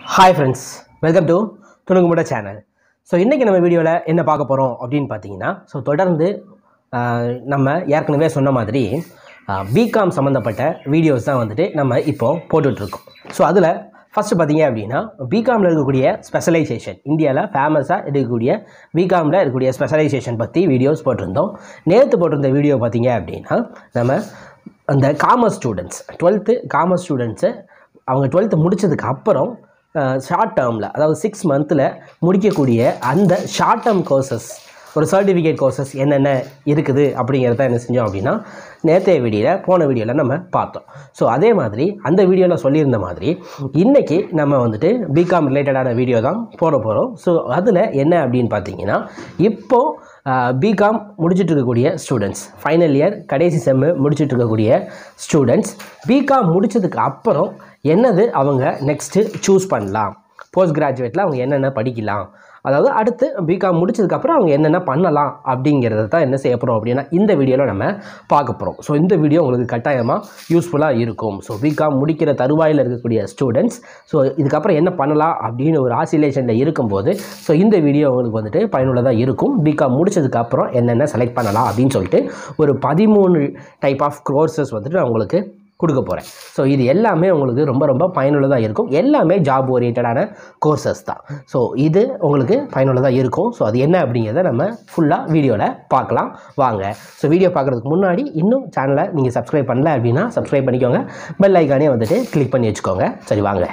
hi friends welcome to துணுங்குமுட channel so இன்றைக்கி நம்ம வீடியோவில் என்ன பார்க்க போகிறோம் அப்படின்னு பார்த்தீங்கன்னா ஸோ தொடர்ந்து ஆஹ், நம்ம ஏற்கனவே சொன்ன மாதிரி பிகாம் சம்மந்தப்பட்ட வீடியோஸ் தான் வந்துட்டு நம்ம இப்போது போட்டுட்ருக்கோம் ஸோ அதில் ஃபஸ்ட்டு பார்த்தீங்க அப்படின்னா பிகாமில் இருக்கக்கூடிய ஸ்பெஷலைசேஷன் இந்தியாவில் ஃபேமஸாக இருக்கக்கூடிய பிகாமில் இருக்கக்கூடிய ஸ்பெஷலைசேஷன் பற்றி வீடியோஸ் போட்டிருந்தோம் நேற்று போட்டிருந்த வீடியோ பார்த்தீங்க அப்படின்னா நம்ம அந்த commerce students twelfth commerce students அவங்க டுவெல்த்து முடிச்சதுக்கு அப்புறம் ஷார்ட் டேர்மில் அதாவது சிக்ஸ் மந்தில் முடிக்கக்கூடிய அந்த ஷார்ட் டேர்ம் கோர்சஸ் ஒரு சர்டிஃபிகேட் கோர்சஸ் என்னென்ன இருக்குது அப்படிங்கிறத என்ன செஞ்சோம் அப்படின்னா நேற்றைய வீடியோவில் போன வீடியோவில் நம்ம பார்த்தோம் ஸோ அதே மாதிரி அந்த வீடியோவில் சொல்லியிருந்த மாதிரி இன்றைக்கி நம்ம வந்துட்டு பிகாம் ரிலேட்டடான வீடியோ தான் போட போகிறோம் ஸோ அதில் என்ன அப்படின்னு பார்த்தீங்கன்னா இப்போது பிகாம் முடிச்சிட்டு இருக்கக்கூடிய ஸ்டூடெண்ட்ஸ் ஃபைனல் இயர் கடைசி செம்மு முடிச்சிட்டு இருக்கக்கூடிய ஸ்டூடெண்ட்ஸ் பிகாம் முடிச்சதுக்கு அப்புறம் என்னது அவங்க நெக்ஸ்ட்டு சூஸ் பண்ணலாம் போஸ்ட் கிராஜுவேட்டில் அவங்க என்னென்ன படிக்கலாம் அதாவது அடுத்து பிகாம் முடிச்சதுக்கப்புறம் அவங்க என்னென்ன பண்ணலாம் அப்படிங்கிறத தான் என்ன செய்ய போகிறோம் அப்படின்னா இந்த வீடியோவில் நம்ம பார்க்க போகிறோம் ஸோ இந்த வீடியோ உங்களுக்கு கட்டாயமாக யூஸ்ஃபுல்லாக இருக்கும் ஸோ பிகாம் முடிக்கிற தருவாயில் இருக்கக்கூடிய ஸ்டூடெண்ட்ஸ் ஸோ இதுக்கப்புறம் என்ன பண்ணலாம் அப்படின்னு ஒரு ஆசிலேஷனில் இருக்கும்போது ஸோ இந்த வீடியோ உங்களுக்கு வந்துட்டு பயனுள்ளதாக இருக்கும் பிகாம் முடிச்சதுக்கப்புறம் என்னென்ன செலக்ட் பண்ணலாம் அப்படின்னு சொல்லிட்டு ஒரு பதிமூணு டைப் ஆஃப் கோர்சஸ் வந்துட்டு நான் உங்களுக்கு கொடுக்க போகிறேன் ஸோ இது எல்லாமே உங்களுக்கு ரொம்ப ரொம்ப பயனுள்ளதாக இருக்கும் எல்லாமே ஜாப் ஓரியன்டான கோர்சஸ் தான் ஸோ இது உங்களுக்கு பயனுள்ளதாக இருக்கும் ஸோ அது என்ன அப்படிங்கிறத நம்ம ஃபுல்லாக வீடியோவில் பார்க்கலாம் வாங்க ஸோ வீடியோ பார்க்குறதுக்கு முன்னாடி இன்னும் சேனலை நீங்கள் சப்ஸ்கிரைப் பண்ணல அப்படின்னா சப்ஸ்கிரைப் பண்ணிக்கோங்க பெல் ஐக்கானே வந்துட்டு கிளிக் பண்ணி வச்சுக்கோங்க சரி வாங்க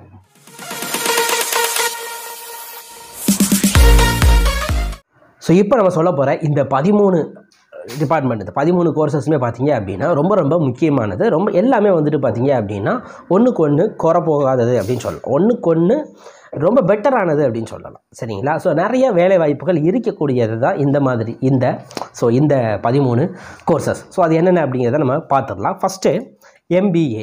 ஸோ இப்போ நம்ம சொல்ல போகிற இந்த பதிமூணு டிபார்ட்மெண்ட் இந்த பதிமூணு கோர்சஸுமே பார்த்தீங்க அப்படின்னா ரொம்ப ரொம்ப முக்கியமானது ரொம்ப எல்லாமே வந்துட்டு பார்த்தீங்க அப்படின்னா ஒன்றுக்கு ஒன்று குறை போகாதது அப்படின்னு சொல்லலாம் ஒன்றுக்கு ஒன்று ரொம்ப பெட்டரானது அப்படின்னு சொல்லலாம் சரிங்களா ஸோ நிறைய வேலை வாய்ப்புகள் இருக்கக்கூடியது தான் இந்த மாதிரி இந்த ஸோ இந்த பதிமூணு கோர்சஸ் ஸோ அது என்னென்ன அப்படிங்கிறத நம்ம பார்த்துடலாம் first MBA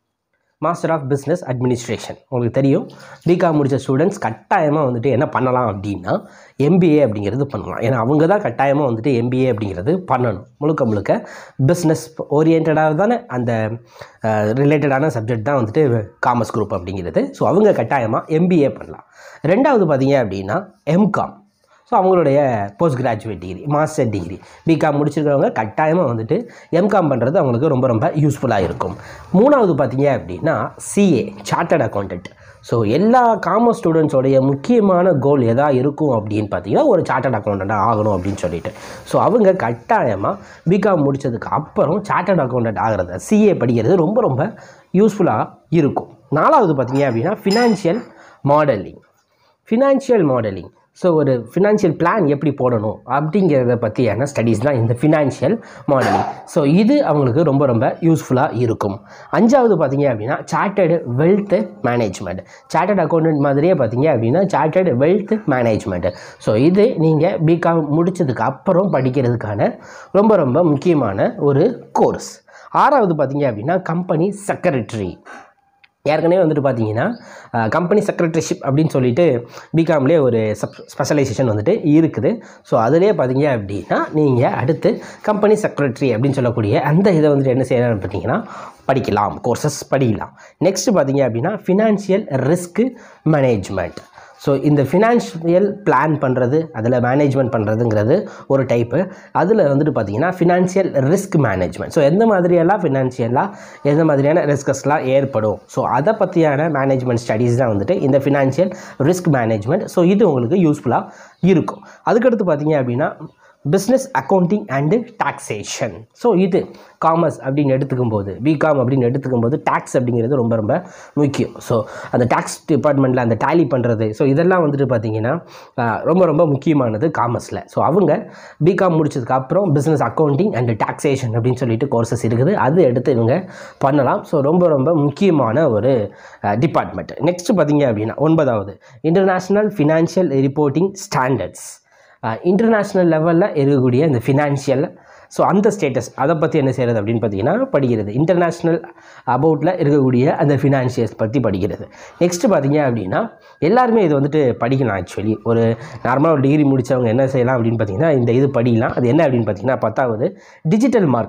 master of business administration உங்களுக்கு தெரியும் பிகாம் முடித்த ஸ்டூடெண்ட்ஸ் கட்டாயமாக வந்துட்டு என்ன பண்ணலாம் அப்படின்னா எம்பிஏ அப்படிங்கிறது பண்ணலாம் ஏன்னா அவங்க தான் கட்டாயமாக வந்துட்டு எம்பிஏ அப்படிங்கிறது பண்ணணும் முழுக்க முழுக்க பிஸ்னஸ் ஓரியன்டாக தானே அந்த ரிலேட்டடான சப்ஜெக்ட் தான் வந்துட்டு காமர்ஸ் குரூப் அப்படிங்கிறது ஸோ அவங்க கட்டாயமாக எம்பிஏ பண்ணலாம் ரெண்டாவது பார்த்தீங்க அப்படின்னா எம்காம் ஸோ அவங்களுடைய post graduate degree master degree BCom முடிச்சிருக்கிறவங்க கட்டாயமாக வந்துட்டு எம்காம் பண்ணுறது அவங்களுக்கு ரொம்ப ரொம்ப யூஸ்ஃபுல்லாக இருக்கும் மூணாவது பார்த்தீங்க அப்படின்னா சிஏ சார்ட்டர்ட் அக்கௌண்டன்ட் ஸோ எல்லா காமர்ஸ் ஸ்டூடெண்ட்ஸோடைய முக்கியமான கோல் எதா இருக்கும் அப்படின்னு பார்த்தீங்கன்னா ஒரு சார்ட்டர்ட் அக்கௌண்டண்ட்டாக ஆகணும் அப்படின்னு சொல்லிட்டு ஸோ அவங்க கட்டாயமாக பிகாம் முடிச்சதுக்கு அப்புறம் சார்ட்டர்ட் அக்கௌண்டன்ட் ஆகிறது சிஏ படிக்கிறது ரொம்ப ரொம்ப யூஸ்ஃபுல்லாக இருக்கும் நாலாவது பார்த்தீங்க அப்படின்னா financial modelling financial modelling so ஒரு ஃபினான்ஷியல் பிளான் எப்படி போடணும் அப்படிங்கிறத பற்றியான ஸ்டடீஸ் தான் இந்த ஃபினான்ஷியல் மாடலிங் ஸோ இது அவங்களுக்கு ரொம்ப ரொம்ப யூஸ்ஃபுல்லாக இருக்கும் அஞ்சாவது பார்த்தீங்க அப்படின்னா chartered wealth management chartered accountant மாதிரியே பார்த்தீங்க அப்படின்னா சார்ட்டர்டு வெல்த் மேனேஜ்மெண்ட் ஸோ இது நீங்கள் பிகாம் முடிச்சதுக்கு அப்புறம் படிக்கிறதுக்கான ரொம்ப ரொம்ப முக்கியமான ஒரு கோர்ஸ் ஆறாவது பார்த்தீங்க அப்படின்னா கம்பெனி செக்ரட்டரி ஏற்கனவே வந்துட்டு பார்த்தீங்கன்னா கம்பெனி செக்ரட்டரிஷிப் அப்படின்னு சொல்லிட்டு பிகாம்லேயே ஒரு சப் ஸ்பெஷலைசேஷன் வந்துட்டு இருக்குது ஸோ அதிலே பார்த்தீங்க அப்படின்னா நீங்கள் அடுத்து கம்பெனி செக்ரட்டரி அப்படின்னு சொல்லக்கூடிய அந்த இதை வந்துட்டு என்ன செய்யலாம் பார்த்தீங்கன்னா படிக்கலாம் கோர்சஸ் படிக்கலாம் நெக்ஸ்ட்டு பார்த்தீங்க அப்படின்னா ஃபினான்ஷியல் ரிஸ்க் மேனேஜ்மெண்ட் ஸோ இந்த ஃபினான்ஷியல் பிளான் பண்ணுறது அதில் மேனேஜ்மெண்ட் பண்ணுறதுங்கிறது ஒரு டைப்பு அதில் வந்துட்டு பார்த்தீங்கன்னா ஃபினான்ஷியல் ரிஸ்க் மேனேஜ்மெண்ட் ஸோ எந்த மாதிரியெல்லாம் ஃபினான்ஷியலாக எந்த மாதிரியான ரிஸ்கஸ்லாம் ஏற்படும் ஸோ அதை பற்றியான மேனேஜ்மெண்ட் ஸ்டடீஸ் தான் வந்துட்டு இந்த ஃபினான்ஷியல் ரிஸ்க் மேனேஜ்மெண்ட் ஸோ இது உங்களுக்கு யூஸ்ஃபுல்லாக இருக்கும் அதுக்கடுத்து பார்த்தீங்க அப்படின்னா business accounting and taxation so இது காமர்ஸ் அப்படின்னு எடுத்துக்கும் போது பிகாம் அப்படின்னு எடுத்துக்கும் போது டேக்ஸ் அப்படிங்கிறது ரொம்ப ரொம்ப முக்கியம் ஸோ அந்த டேக்ஸ் டிபார்ட்மெண்ட்டில் அந்த டேலி பண்ணுறது ஸோ இதெல்லாம் வந்துட்டு பார்த்தீங்கன்னா ஆஹ், ரொம்ப ரொம்ப முக்கியமானது காமர்ஸில் ஸோ அவங்க பிகாம் முடிச்சதுக்கு அப்புறம் பிஸ்னஸ் அக்கௌண்டிங் அண்ட் டாக்ஸேஷன் அப்படின்னு சொல்லிட்டு கோர்சஸ் இருக்குது அது எடுத்து இவங்க பண்ணலாம் ஸோ ரொம்ப ரொம்ப முக்கியமான ஒரு டிபார்ட்மெண்ட் நெக்ஸ்ட் பார்த்தீங்க அப்படின்னா ஒன்பதாவது international financial reporting standards international லெவலில் இருக்கக்கூடிய இந்த ஃபினான்ஷியல் ஸோ அந்த ஸ்டேட்டஸ் அதை பற்றி என்ன செய்கிறது அப்படின்னு பார்த்தீங்கன்னா படிக்கிறது இன்டர்நேஷ்னல் அபவுட்டில் இருக்கக்கூடிய அந்த ஃபினான்ஷியல்ஸ் பற்றி படிக்கிறது நெக்ஸ்ட்டு பார்த்தீங்க அப்படின்னா எல்லாருமே இது வந்துட்டு படிக்கலாம் ஆக்சுவலி ஒரு நார்மலாக ஒரு டிகிரி முடித்தவங்க என்ன செய்யலாம் அப்படின்னு பார்த்தீங்கன்னா இந்த இது படிக்கலாம் அது என்ன அப்படின்னு பார்த்தீங்கன்னா பத்தாவது digital marketing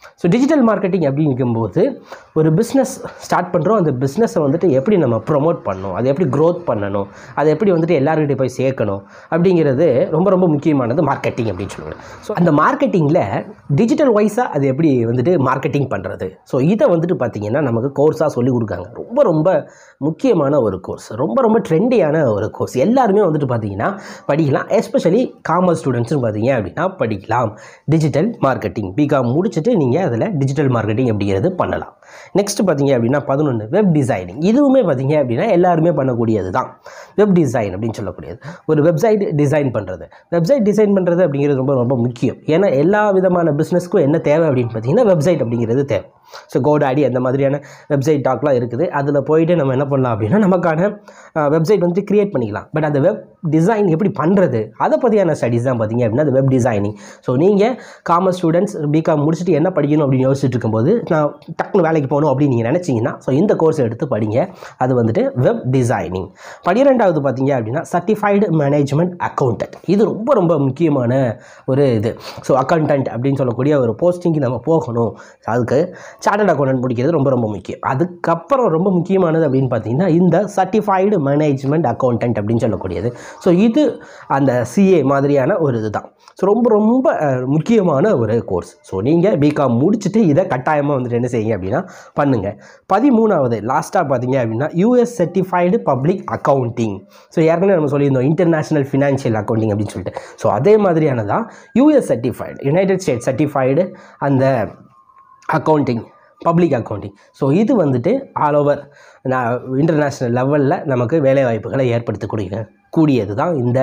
so digital marketing அப்படிங்கும்போது ஒரு பிஸ்னஸ் ஸ்டார்ட் பண்ணுறோம் அந்த பிஸ்னஸை வந்துட்டு எப்படி நம்ம ப்ரொமோட் பண்ணணும் அதை எப்படி க்ரோத் பண்ணணும் அதை எப்படி வந்துட்டு எல்லாருக்கிட்டே போய் சேர்க்கணும் அப்படிங்கிறது ரொம்ப ரொம்ப முக்கியமானது மார்க்கெட்டிங் அப்படின்னு சொல்லுவாங்க ஸோ அந்த மார்க்கெட்டிங்கில் டிஜிட்டல் வைஸாக அது எப்படி வந்துட்டு மார்க்கெட்டிங் பண்ணுறது ஸோ இதை வந்துட்டு பார்த்திங்கன்னா நமக்கு கோர்ஸாக சொல்லி கொடுக்காங்க ரொம்ப ரொம்ப முக்கியமான ஒரு கோர்ஸ் ரொம்ப ரொம்ப ட்ரெண்டியான ஒரு கோர்ஸ் எல்லாருமே வந்துட்டு பார்த்தீங்கன்னா படிக்கலாம் எஸ்பெஷலி காமர்ஸ் ஸ்டூடெண்ட்ஸ்னு பார்த்தீங்க அப்படின்னா படிக்கலாம் டிஜிட்டல் மார்க்கெட்டிங் பிகாம் முடிச்சுட்டு நீங்கள் அதில் டிஜிட்டல் மார்க்கெட்டிங் அப்படிங்கிறது பண்ணலாம் நெக்ஸ்ட் பார்த்தீங்க அப்படின்னா பதினொன்று வெப் டிசைனிங் இதுவுமே பார்த்தீங்க அப்படின்னா எல்லாருமே பண்ணக்கூடியது தான் வெப் டிசைன் அப்படின்னு சொல்லக்கூடியது ஒரு வெப்சைட் டிசைன் பண்ணுறது வெப்சைட் டிசைன் பண்ணுறது அப்படிங்கிறது ரொம்ப ரொம்ப முக்கியம் ஏன்னா எல்லா விதமான பிஸ்னஸ்க்கும் என்ன தேவை அப்படின்னு பார்த்தீங்கன்னா வெப்சைட் அப்படிங்கிறது தேவை ஸோ கோடாடி அந்த மாதிரியான வெப்சைட் டாக்லாம் இருக்குது அதில் போயிட்டு நம்ம என்ன பண்ணலாம் அப்படின்னா நமக்கான வெப்சைட் வந்துட்டு க்ரியேட் பண்ணிக்கலாம் பட் அந்த வெப் டிசைன் எப்படி பண்ணுறது அதை பற்றியான ஸ்டடிஸ் தான் பார்த்தீங்க அப்படின்னா அது வெப் டிசைனிங் ஸோ நீங்கள் காமர்ஸ் ஸ்டூடெண்ட்ஸ் பிகாம் முடிச்சுட்டு என்ன படிக்கணும் அப்படின்னு யோசிச்சுட்டு இருக்கும்போது நான் டக்குனு வேலைக்கு போகணும் அப்படின்னு நீங்கள் நினச்சிங்கன்னா ஸோ இந்த கோர்ஸ் எடுத்து படிங்க அது வந்துட்டு வெப் டிசைனிங் பன்னிரெண்டாவது பார்த்தீங்க அப்படின்னா சர்டிஃபைடு மேனேஜ்மெண்ட் அக்கௌண்டன்ட் இது ரொம்ப ரொம்ப முக்கியமான ஒரு இது ஸோ அக்கௌண்டன்ட் அப்படின்னு சொல்லக்கூடிய ஒரு போஸ்டிங்க்கு நம்ம போகணும் அதுக்கு சார்ட்டர்ட் அக்கௌண்டன்ட் முடிக்கிறது ரொம்ப ரொம்ப முக்கியம் அதுக்கப்புறம் ரொம்ப முக்கியமானது அப்படின்னு பார்த்தீங்கன்னா இந்த சர்டிஃபைடு மேனேஜ்மெண்ட் அக்கௌண்டன்ட் அப்படின்னு சொல்லக்கூடியது ஸோ இது அந்த சிஏ மாதிரியான ஒரு இதுதான் ஸோ ரொம்ப ரொம்ப அஹ், முக்கியமான ஒரு கோர்ஸ் ஸோ நீங்கள் பிகாம் முடிச்சுட்டு இதை கட்டாயமாக வந்துட்டு என்ன செய்யுங்க அப்படின்னா பண்ணுங்கள் பதிமூணாவது லாஸ்ட்டாக பார்த்தீங்க அப்படின்னா US certified public accounting so ஏற்கனவே நம்ம சொல்லியிருந்தோம் இன்டர்நேஷனல் ஃபினான்ஷியல் அக்கௌண்டிங் அப்படின்னு சொல்லிட்டு ஸோ அதே மாதிரியானதான் US certified united state certified அந்த அக்கௌண்டிங் பப்ளிக் அக்கௌண்டிங் ஸோ இது வந்துட்டு ஆல் ஓவர் இன்டர்நேஷ்னல் லெவலில் நமக்கு வேலைவாய்ப்புகளை ஏற்படுத்தக்கூடிய கூடியது தான் இந்த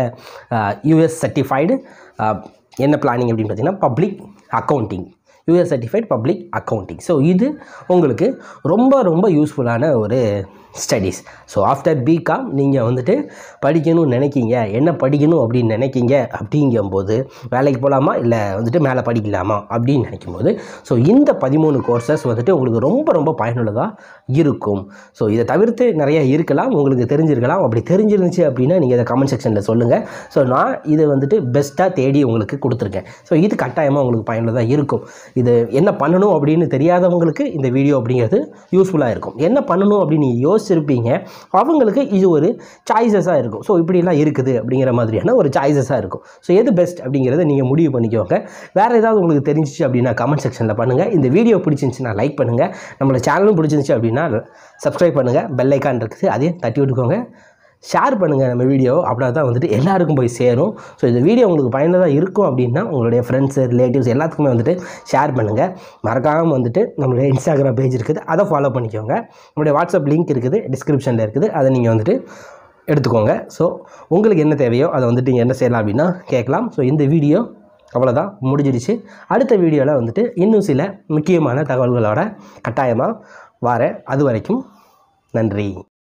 யூஎஸ் சர்டிஃபைடு என்ன பிளானிங் அப்படின்னு பார்த்தீங்கன்னா public accounting US certified public accounting so இது உங்களுக்கு ரொம்ப ரொம்ப யூஸ்ஃபுல்லான ஒரு ஸ்டடீஸ் ஸோ ஆஃப்டர் பிகாம் நீங்கள் வந்துட்டு படிக்கணும்னு நினைக்கிங்க என்ன படிக்கணும் அப்படின்னு நினைக்கிங்க அப்படிங்கும்போது வேலைக்கு போகலாமா இல்லை வந்துட்டு மேலே படிக்கலாமா அப்படின்னு நினைக்கும்போது ஸோ இந்த பதிமூணு கோர்சஸ் வந்துட்டு உங்களுக்கு ரொம்ப ரொம்ப பயனுள்ளதாக இருக்கும் ஸோ இதை தவிர்த்து நிறைய இருக்கலாம் உங்களுக்கு தெரிஞ்சிருக்கலாம் அப்படி தெரிஞ்சிருந்துச்சு அப்படின்னா நீங்கள் இதை கமெண்ட் செக்ஷனில் சொல்லுங்கள் ஸோ நான் இதை வந்துட்டு பெஸ்ட்டாக தேடி உங்களுக்கு கொடுத்துருக்கேன் ஸோ இது கட்டாயமாக உங்களுக்கு பயனுள்ளதாக இருக்கும் இது என்ன பண்ணணும் அப்படின்னு தெரியாதவங்களுக்கு இந்த வீடியோ அப்படிங்கிறது யூஸ்ஃபுல்லாக இருக்கும் என்ன பண்ணணும் அப்படின்னு நீங்கள் யோசிச்சிருப்பீங்க அவங்களுக்கு இது ஒரு சாய்ஸஸாக இருக்கும் ஸோ இப்படிலாம் இருக்குது அப்படிங்கிற மாதிரியான ஒரு சாய்ஸஸாக இருக்கும் ஸோ எது பெஸ்ட் அப்படிங்கிறத நீங்கள் முடிவு பண்ணிக்கோங்க வேறு ஏதாவது உங்களுக்கு தெரிஞ்சிச்சு அப்படின்னா கமெண்ட் செக்ஷனில் பண்ணுங்கள் இந்த வீடியோ பிடிச்சிருந்துச்சுன்னா லைக் பண்ணுங்கள் நம்மளோட சேனலும் பிடிச்சிருந்துச்சு அப்படின்னா சப்ஸ்கிரைப் பண்ணுங்கள் பெல் ஐக்கான் இருக்குது அதையும் தட்டி விட்டுக்கோங்க ஷேர் பண்ணுங்கள் நம்ம வீடியோ அப்படின்னா தான் வந்துட்டு எல்லாருக்கும் போய் சேரும் ஸோ இந்த வீடியோ உங்களுக்கு பயனுள்ளதாக இருக்கும் அப்படின்னா உங்களுடைய ஃப்ரெண்ட்ஸு ரிலேட்டிவ்ஸ் எல்லாத்துக்குமே வந்துட்டு ஷேர் பண்ணுங்கள் மறக்காமல் வந்துட்டு நம்மளுடைய இன்ஸ்டாகிராம் பேஜ் இருக்குது அதை ஃபாலோ பண்ணிக்கோங்க நம்மளுடைய வாட்ஸ்அப் லிங்க் இருக்குது டிஸ்கிரிப்ஷனில் இருக்குது அதை நீங்கள் வந்துட்டு எடுத்துக்கோங்க ஸோ உங்களுக்கு என்ன தேவையோ அதை வந்துட்டு நீங்கள் என்ன செய்யலாம் அப்படின்னா கேட்கலாம் ஸோ இந்த வீடியோ அவ்வளோதான் முடிஞ்சிருச்சு அடுத்த வீடியோவில் வந்துட்டு இன்னும் சில முக்கியமான தகவல்களோட கட்டாயமாக வரேன் அது வரைக்கும் நன்றி